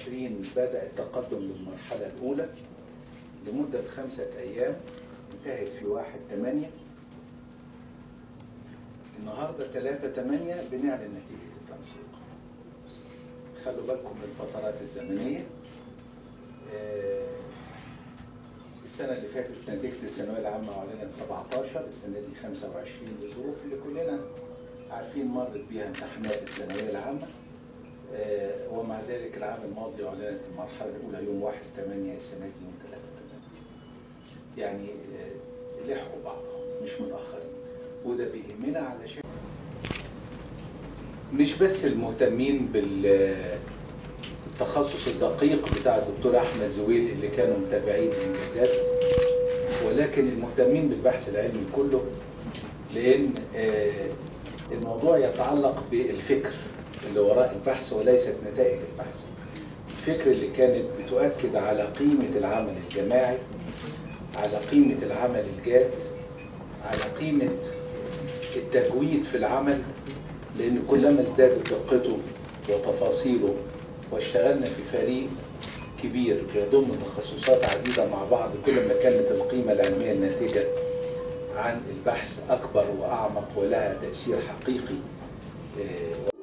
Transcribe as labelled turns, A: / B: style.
A: 2020 بدأ التقدم للمرحلة الأولى لمدة خمسة أيام انتهت في 1 8 النهارده 3 8 بنعلن نتيجة التنسيق خلوا بالكم من الفترات الزمنية آه، السنة اللي فاتت نتيجة الثانوية العامة أعلنت 17 السنة دي 25 لظروف اللي كلنا عارفين مرت بيها امتحانات الثانوية العامة آه، ومع ذلك العام الماضي أعلنت المرحلة الأولى يوم 1 8 السنة دي يوم 3 8 يعني آه، لحقوا بعضهم مش متأخرين وده بيهمنا علشان مش بس المهتمين بالتخصص الدقيق بتاع الدكتور احمد زويل اللي كانوا متابعين انجازاته ولكن المهتمين بالبحث العلمي كله لان آه، الموضوع يتعلق بالفكر اللي وراء البحث وليست نتائج البحث الفكر اللي كانت بتؤكد على قيمة العمل الجماعي على قيمة العمل الجاد على قيمة التجويد في العمل لأن كلما ازدادت دقته وتفاصيله واشتغلنا في فريق كبير بيضم تخصصات عديدة مع بعض كل ما كانت القيمة العلمية الناتجة عن البحث أكبر وأعمق ولها تأثير حقيقي آه،